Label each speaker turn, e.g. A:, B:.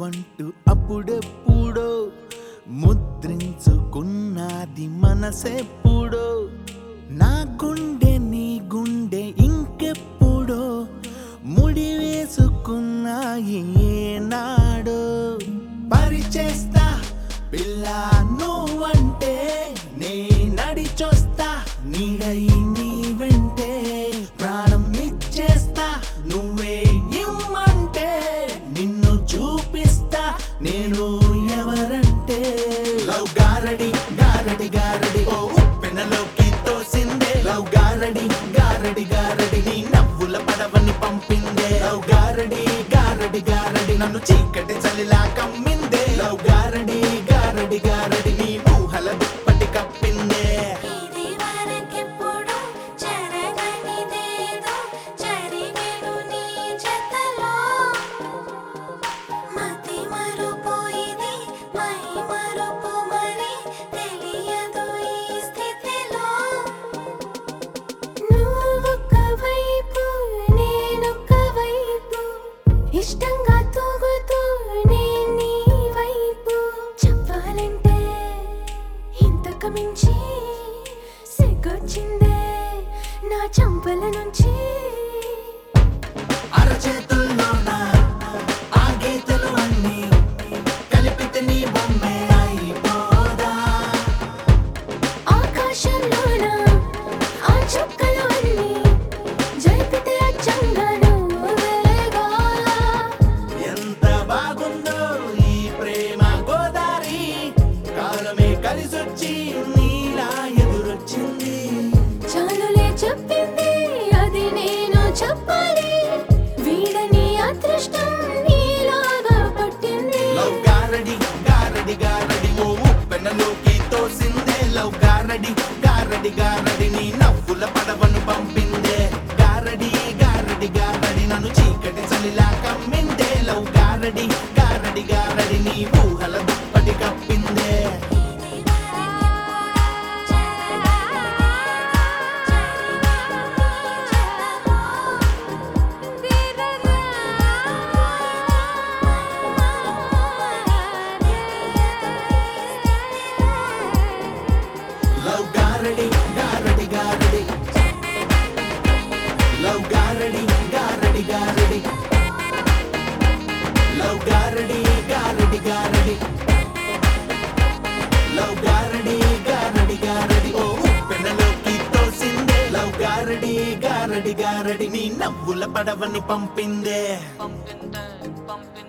A: నువ్వంటూ అప్పుడెప్పుడో ముద్రించుకున్నది మనసెప్పుడో నా గుండె నీ గుండె ఇంకెప్పుడో ముడి వేసుకున్నాయి ఏనాడో పరిచేస్తా పిల్ల నువ్వంటే నే నడిచొస్తా నీడై నీ వెంటే ప్రాణం ఇచ్చేస్తా నువ్వే ఇమ్మంటే నిన్ను చూపిస్తా నేను ఎవరంటే లవ్ గారడి గారడి గారడి ఓ ఉప్పెనలోకి తోసిందే లవ్ గారడి గారడి గారడి నీ నవ్వుల పడవని పంపిందే లవ్ గారడి గారడి గారడి నన్ను చీకటి చలిలా కమ్మిందే లవ్ గారడి గారడి గారడి నీ ఊహల దుప్పటి కప్పిందే
B: ఇది వరకెప్పుడు జరగనిదేదో జరిగెను నీ జతలో మతి మరుపు ఇది మై మరుపు మరి తెలియదు ఈ స్థితిలో నువ్వొక్క వైపు నేనొక్క వైపు ఇష్టంగా తూగుతూ నేను నీ వైపు చెప్పాలంటే ఇంతకు మించి సిగ్గొచ్చిందే నా చంపల నుంచి
A: అరచేతుల్లోన ఆ గీతలు అన్నీ కలిపితే నీ బొమ్మే అయిపోదా
B: ఆకాశంలోన ఆ చుక్కలు అన్నీ జరిపితే అచ్చంగా నువ్వేగా
A: ఎంత బాగుందో ఈ ప్రేమ గోదారి కాలమే కలిసొచ్చి నీలా ఎదురొచ్చింది
B: చాలులే చెప్పింది అది నేను చెప్పాలి వీడని అదృష్టం నీలాగా పట్టింది
A: లవ్ గారడి గారడి గారడి ఓ ఉప్పెనలోకి తోసిందే లవ్ గారడి గారడి గారడి నీ నవ్వుల పడవను పంపిందే గారడి గారడి గారడి నన్ను చీకటి చలిలా కమ్మిందే లవ్ గారడి గారడి గారడి నీ ఊహల దుప్పటి కప్పిందే లవ్ గారడి గారడి గారడి లవ్ గారడి గారడి గారడి లవ్ గారడి గారడి గారడి లవ్ గారడి గారడి గారడి ఓ ఉప్పెనలోకి తోసిందే లవ్ గారడి గారడి గారడి నీ నవ్వుల పడవని పంపిందే
C: పంపిందే పంపిందే